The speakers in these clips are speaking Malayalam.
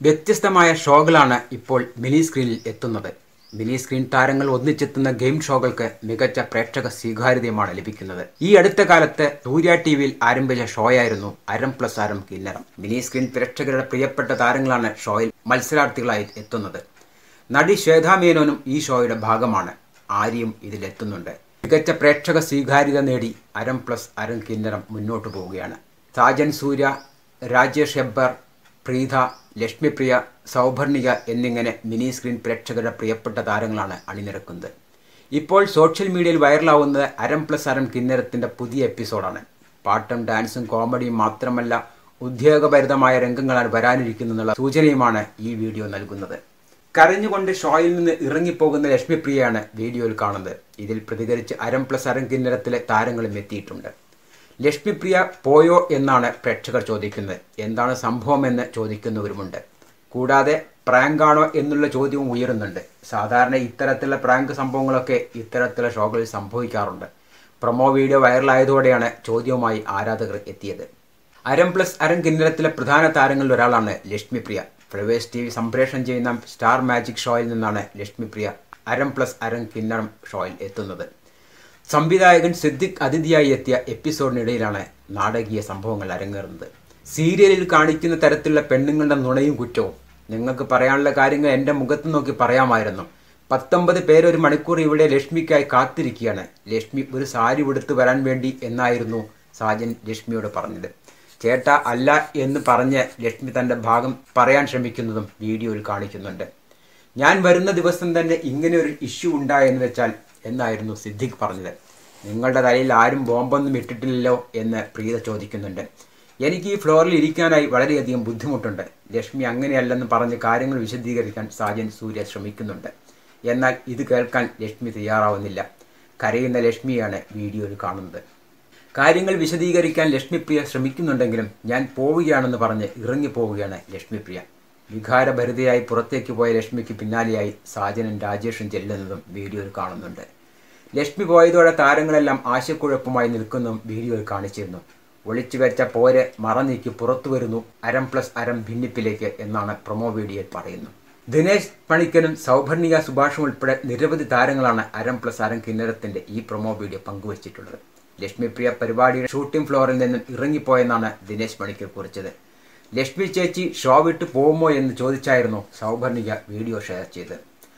വ്യത്യസ്തമായ ഷോകളാണ് ഇപ്പോൾ മിനി സ്ക്രീനിൽ എത്തുന്നത് മിനി സ്ക്രീൻ താരങ്ങൾ ഒന്നിച്ചെത്തുന്ന ഗെയിം ഷോകൾക്ക് മികച്ച പ്രേക്ഷക സ്വീകാര്യതയുമാണ് ലഭിക്കുന്നത് ഈ അടുത്ത കാലത്ത് സൂര്യ ടി വിയിൽ ആരംഭിച്ച ഷോയായിരുന്നു അരം പ്ലസ് അരം കിന്നരം മിനി സ്ക്രീൻ പ്രേക്ഷകരുടെ പ്രിയപ്പെട്ട താരങ്ങളാണ് ഷോയിൽ മത്സരാർത്ഥികളായി എത്തുന്നത് നടി ശ്വേതാ മേനോനും ഈ ഷോയുടെ ഭാഗമാണ് ആര്യയും ഇതിലെത്തുന്നുണ്ട് മികച്ച പ്രേക്ഷക സ്വീകാര്യത നേടി അരം പ്ലസ് അരം കിന്നരം മുന്നോട്ടു പോവുകയാണ് സാജൻ സൂര്യ രാജേഷ് ഹെബ്ബർ പ്രീത ലക്ഷ്മിപ്രിയ സൗഭർണിക എന്നിങ്ങനെ മിനി സ്ക്രീൻ പ്രേക്ഷകരുടെ പ്രിയപ്പെട്ട താരങ്ങളാണ് അണിനിരക്കുന്നത് ഇപ്പോൾ സോഷ്യൽ മീഡിയയിൽ വൈറലാവുന്നത് അരം പ്ലസ് അരം കിന്നരത്തിന്റെ പുതിയ എപ്പിസോഡാണ് പാട്ടും ഡാൻസും കോമഡിയും മാത്രമല്ല ഉദ്യോഗഭരിതമായ രംഗങ്ങളാണ് വരാനിരിക്കുന്നെന്നുള്ള സൂചനയുമാണ് ഈ വീഡിയോ നൽകുന്നത് കരഞ്ഞുകൊണ്ട് ഷോയിൽ നിന്ന് ഇറങ്ങിപ്പോകുന്ന ലക്ഷ്മിപ്രിയയാണ് വീഡിയോയിൽ കാണുന്നത് ഇതിൽ പ്രതികരിച്ച് അരം പ്ലസ് അരം കിന്നരത്തിലെ താരങ്ങളും എത്തിയിട്ടുണ്ട് ലക്ഷ്മിപ്രിയ പോയോ എന്നാണ് പ്രേക്ഷകർ ചോദിക്കുന്നത് എന്താണ് സംഭവമെന്ന് ചോദിക്കുന്നവരുമുണ്ട് കൂടാതെ പ്രാങ്കാണോ എന്നുള്ള ചോദ്യവും ഉയരുന്നുണ്ട് സാധാരണ ഇത്തരത്തിലുള്ള പ്രാങ്ക് സംഭവങ്ങളൊക്കെ ഇത്തരത്തിലുള്ള ഷോകളിൽ സംഭവിക്കാറുണ്ട് പ്രൊമോ വീഡിയോ വൈറലായതോടെയാണ് ചോദ്യവുമായി ആരാധകർ എത്തിയത് അരം പ്ലസ് അരം കിന്നരത്തിലെ പ്രധാന താരങ്ങളിൽ ഒരാളാണ് ലക്ഷ്മിപ്രിയ ഫ്ലവേഴ്സ് ടി വി സംപ്രേഷണം ചെയ്യുന്ന സ്റ്റാർ മാജിക് ഷോയിൽ നിന്നാണ് ലക്ഷ്മിപ്രിയ അരം പ്ലസ് അരം കിന്നരം ഷോയിൽ എത്തുന്നത് സംവിധായകൻ സിദ്ദിഖ് അതിഥിയായി എത്തിയ എപ്പിസോഡിനിടയിലാണ് നാടകീയ സംഭവങ്ങൾ അരങ്ങേറുന്നത് സീരിയലിൽ കാണിക്കുന്ന തരത്തിലുള്ള പെണ്ണുങ്ങളുടെ നുണയും കുറ്റവും നിങ്ങൾക്ക് പറയാനുള്ള കാര്യങ്ങൾ എൻ്റെ മുഖത്ത് നോക്കി പറയാമായിരുന്നു പത്തൊമ്പത് പേര് ഒരു മണിക്കൂർ ഇവിടെ ലക്ഷ്മിക്കായി കാത്തിരിക്കുകയാണ് ലക്ഷ്മി ഒരു സാരി ഉടുത്ത് വരാൻ വേണ്ടി എന്നായിരുന്നു സാജൻ ലക്ഷ്മിയോട് പറഞ്ഞത് ചേട്ട അല്ല എന്ന് പറഞ്ഞ് ലക്ഷ്മി തൻ്റെ ഭാഗം പറയാൻ ശ്രമിക്കുന്നതും വീഡിയോയിൽ കാണിക്കുന്നുണ്ട് ഞാൻ വരുന്ന ദിവസം തന്നെ ഇങ്ങനെ ഒരു ഇഷ്യൂ ഉണ്ടായെന്ന് വെച്ചാൽ എന്നായിരുന്നു സിദ്ദിഖ് പറഞ്ഞത് നിങ്ങളുടെ തലയിൽ ആരും ബോംബൊന്നും ഇട്ടിട്ടില്ലല്ലോ എന്ന് പ്രീത ചോദിക്കുന്നുണ്ട് എനിക്ക് ഈ ഫ്ലോറിൽ ഇരിക്കാനായി വളരെയധികം ബുദ്ധിമുട്ടുണ്ട് ലക്ഷ്മി അങ്ങനെയല്ലെന്ന് പറഞ്ഞ് കാര്യങ്ങൾ വിശദീകരിക്കാൻ സാജൻ സൂര്യ ശ്രമിക്കുന്നുണ്ട് എന്നാൽ ഇത് കേൾക്കാൻ ലക്ഷ്മി തയ്യാറാവുന്നില്ല കരയുന്ന ലക്ഷ്മിയാണ് വീഡിയോയിൽ കാണുന്നത് കാര്യങ്ങൾ വിശദീകരിക്കാൻ ലക്ഷ്മിപ്രിയ ശ്രമിക്കുന്നുണ്ടെങ്കിലും ഞാൻ പോവുകയാണെന്ന് പറഞ്ഞ് ഇറങ്ങിപ്പോവുകയാണ് ലക്ഷ്മിപ്രിയ വികാരഭരിതയായി പുറത്തേക്ക് പോയ ലക്ഷ്മിക്ക് പിന്നാലെയായി സാജനും രാജേഷും ചെല്ലുന്നതും വീഡിയോയിൽ കാണുന്നുണ്ട് ലക്ഷ്മി പോയതോടെ താരങ്ങളെല്ലാം ആശയക്കുഴപ്പമായി നിൽക്കുന്നതും വീഡിയോയിൽ കാണിച്ചിരുന്നു ഒളിച്ചു വെച്ച പോര് മറനീക്കി പുറത്തു വരുന്നു അരം പ്ലസ് അരം ഭിന്നിപ്പിലേക്ക് എന്നാണ് പ്രൊമോ വീഡിയോയിൽ പറയുന്നു ദിനേശ് പണിക്കനും സൗഭർണിക സുഭാഷും ഉൾപ്പെടെ നിരവധി താരങ്ങളാണ് അരം പ്ലസ് അരം കിന്നരത്തിന്റെ ഈ പ്രൊമോ വീഡിയോ പങ്കുവച്ചിട്ടുള്ളത് ലക്ഷ്മിപ്രിയ പരിപാടിയുടെ ഷൂട്ടിംഗ് ഫ്ലോറിൽ നിന്നും ഇറങ്ങിപ്പോയെന്നാണ് ദിനേശ് പണിക്കർ കുറിച്ചത് ലക്ഷ്മി ചേച്ചി ഷോ വിട്ട് പോകുമോ എന്ന് ചോദിച്ചായിരുന്നു സൗഭർണിക വീഡിയോ ഷെയർ ചെയ്തത്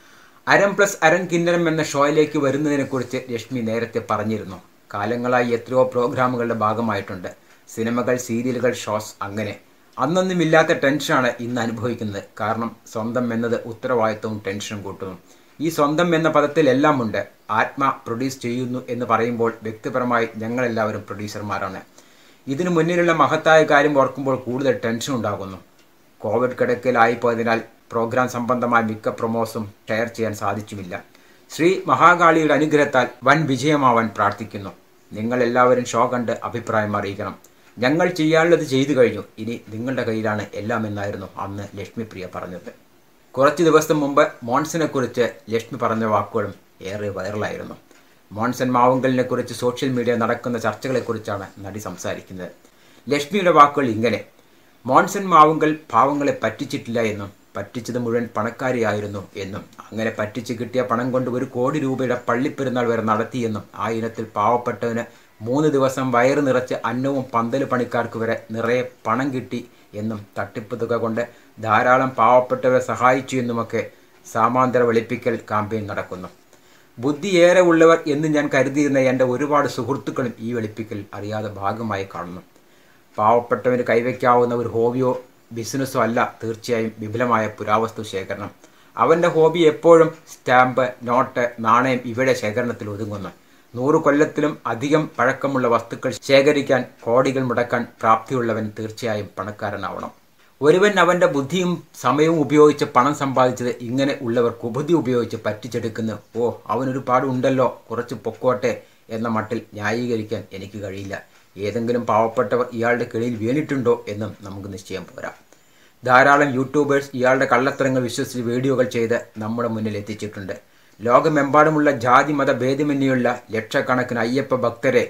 അരം പ്ലസ് അരം കിന്നരം എന്ന ഷോയിലേക്ക് വരുന്നതിനെക്കുറിച്ച് ലക്ഷ്മി നേരത്തെ പറഞ്ഞിരുന്നു കാലങ്ങളായി എത്രയോ പ്രോഗ്രാമുകളുടെ ഭാഗമായിട്ടുണ്ട് സിനിമകൾ സീരിയലുകൾ ഷോസ് അങ്ങനെ അന്നൊന്നുമില്ലാത്ത ടെൻഷനാണ് ഇന്ന് അനുഭവിക്കുന്നത് കാരണം സ്വന്തം എന്നത് ഉത്തരവാദിത്വവും ടെൻഷനും കൂട്ടുന്നു ഈ സ്വന്തം എന്ന പദത്തിൽ എല്ലാം ഉണ്ട് ആത്മ പ്രൊഡ്യൂസ് ചെയ്യുന്നു എന്ന് പറയുമ്പോൾ വ്യക്തിപരമായി ഞങ്ങളെല്ലാവരും പ്രൊഡ്യൂസർമാരാണ് ഇതിനു മുന്നിലുള്ള മഹത്തായ കാര്യം ഓർക്കുമ്പോൾ കൂടുതൽ ടെൻഷൻ ഉണ്ടാകുന്നു കോവിഡ് കിടക്കയിലായിപ്പോയതിനാൽ പ്രോഗ്രാം സംബന്ധമായ മിക്ക പ്രൊമോസും ഷെയർ ചെയ്യാൻ സാധിച്ചുമില്ല ശ്രീ മഹാകാളിയുടെ അനുഗ്രഹത്താൽ വൻ വിജയമാവാൻ പ്രാർത്ഥിക്കുന്നു നിങ്ങൾ എല്ലാവരും ഷോ കണ്ട് അഭിപ്രായം അറിയിക്കണം ഞങ്ങൾ ചെയ്യാനുള്ളത് ചെയ്തു കഴിഞ്ഞു ഇനി നിങ്ങളുടെ കയ്യിലാണ് എല്ലാം എന്നായിരുന്നു അന്ന് ലക്ഷ്മിപ്രിയ പറഞ്ഞത് കുറച്ച് ദിവസം മുമ്പ് മോൺസിനെ കുറിച്ച് ലക്ഷ്മി പറഞ്ഞ വാക്കുകളും ഏറെ വൈറലായിരുന്നു മോൺസൺ മാവുങ്കലിനെ കുറിച്ച് സോഷ്യൽ മീഡിയ നടക്കുന്ന ചർച്ചകളെക്കുറിച്ചാണ് നടി സംസാരിക്കുന്നത് ലക്ഷ്മിയുടെ വാക്കുകൾ ഇങ്ങനെ മോൺസൺ മാവുങ്കൽ പാവങ്ങളെ പറ്റിച്ചിട്ടില്ല എന്നും പറ്റിച്ചത് മുഴുവൻ പണക്കാരിയായിരുന്നു എന്നും അങ്ങനെ പറ്റിച്ച് കിട്ടിയ പണം കൊണ്ട് ഒരു കോടി രൂപയുടെ പള്ളിപ്പെരുന്നാൾ വരെ നടത്തിയെന്നും ആ ഇനത്തിൽ പാവപ്പെട്ടവന് മൂന്ന് ദിവസം വയറ് നിറച്ച് അന്നവും പന്തല് പണിക്കാർക്ക് വരെ നിറയെ പണം കിട്ടി എന്നും തട്ടിപ്പ് തുക കൊണ്ട് ധാരാളം പാവപ്പെട്ടവരെ സഹായിച്ചു എന്നുമൊക്കെ സാമാന്തര വെളുപ്പിക്കൽ ക്യാമ്പയിൻ നടക്കുന്നു ബുദ്ധിയേറെ ഉള്ളവർ എന്ന് ഞാൻ കരുതിയിരുന്ന എൻ്റെ ഒരുപാട് സുഹൃത്തുക്കളും ഈ വെളുപ്പിക്കൽ അറിയാതെ ഭാഗമായി കാണുന്നു പാവപ്പെട്ടവന് കൈവയ്ക്കാവുന്ന ഒരു ഹോബിയോ ബിസിനസ്സോ അല്ല തീർച്ചയായും വിപുലമായ പുരാവസ്തു ശേഖരണം അവൻ്റെ ഹോബി എപ്പോഴും സ്റ്റാമ്പ് നോട്ട് നാണയം ഇവയുടെ ശേഖരണത്തിൽ ഒതുങ്ങുന്നു നൂറു കൊല്ലത്തിലും അധികം പഴക്കമുള്ള വസ്തുക്കൾ ശേഖരിക്കാൻ കോടികൾ മുടക്കാൻ പ്രാപ്തിയുള്ളവൻ തീർച്ചയായും പണക്കാരനാവണം ഒരുവൻ അവന്റെ ബുദ്ധിയും സമയവും ഉപയോഗിച്ച് പണം സമ്പാദിച്ചത് ഇങ്ങനെ ഉള്ളവർ കുബുദ്ധി ഉപയോഗിച്ച് പറ്റിച്ചെടുക്കുന്നു ഓ അവനൊരുപാട് ഉണ്ടല്ലോ കുറച്ച് പൊക്കോട്ടെ എന്ന മട്ടിൽ ന്യായീകരിക്കാൻ എനിക്ക് കഴിയില്ല ഏതെങ്കിലും പാവപ്പെട്ടവർ ഇയാളുടെ കിളിയിൽ വീണിട്ടുണ്ടോ എന്നും നമുക്ക് നിശ്ചയം പോരാ ധാരാളം യൂട്യൂബേഴ്സ് ഇയാളുടെ കള്ളത്തരങ്ങൾ വിശ്വസിച്ച് വീഡിയോകൾ ചെയ്ത് നമ്മുടെ മുന്നിൽ എത്തിച്ചിട്ടുണ്ട് ലോകമെമ്പാടുമുള്ള ജാതി മത ഭേദമന്യുള്ള ലക്ഷക്കണക്കിന് അയ്യപ്പ ഭക്തരെ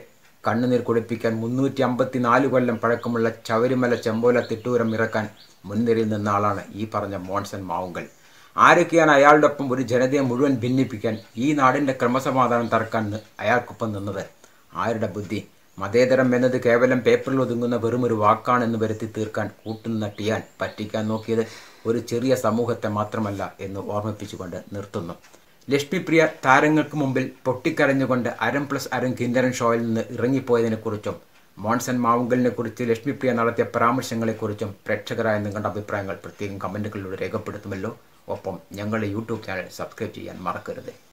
കണ്ണുനീർ കുടിപ്പിക്കാൻ മുന്നൂറ്റി അമ്പത്തി നാല് കൊല്ലം പഴക്കമുള്ള ചവരിമല ചെമ്പോല തിട്ടൂരം ഇറക്കാൻ മുൻനിരയിൽ നിന്ന ആളാണ് ഈ പറഞ്ഞ മോൺസൺ മാവുങ്കൽ ആരൊക്കെയാണ് അയാളുടെ ഒപ്പം ഒരു ജനതയെ മുഴുവൻ ഭിന്നിപ്പിക്കാൻ ഈ നാടിൻ്റെ ക്രമസമാധാനം തറക്കാൻ നി- അയാൾക്കൊപ്പം നിന്നത് ആരുടെ ബുദ്ധി മതേതരം എന്നത് കേവലം പേപ്പറിൽ ഒതുങ്ങുന്ന വെറും ഒരു വാക്കാണെന്ന് വരുത്തി തീർക്കാൻ കൂട്ടുന്ന ടിയാൻ പറ്റിക്കാൻ നോക്കിയത് ഒരു ചെറിയ സമൂഹത്തെ മാത്രമല്ല എന്ന് ഓർമ്മിപ്പിച്ചുകൊണ്ട് നിർത്തുന്നു ലക്ഷ്മിപ്രിയ താരങ്ങൾക്ക് മുമ്പിൽ പൊട്ടിക്കരഞ്ഞുകൊണ്ട് അരം പ്ലസ് അരം കിന്നരൻ ഷോയിൽ നിന്ന് ഇറങ്ങിപ്പോയതിനെക്കുറിച്ചും മോൺസൺ മാവുങ്കലിനെ കുറിച്ച് ലക്ഷ്മിപ്രിയ നടത്തിയ പരാമർശങ്ങളെക്കുറിച്ചും പ്രേക്ഷകരായ നിങ്ങളുടെ അഭിപ്രായങ്ങൾ പ്രത്യേകം കമൻറ്റുകളിലൂടെ രേഖപ്പെടുത്തുമല്ലോ ഒപ്പം ഞങ്ങളുടെ യൂട്യൂബ് ചാനൽ സബ്സ്ക്രൈബ് ചെയ്യാൻ മറക്കരുത്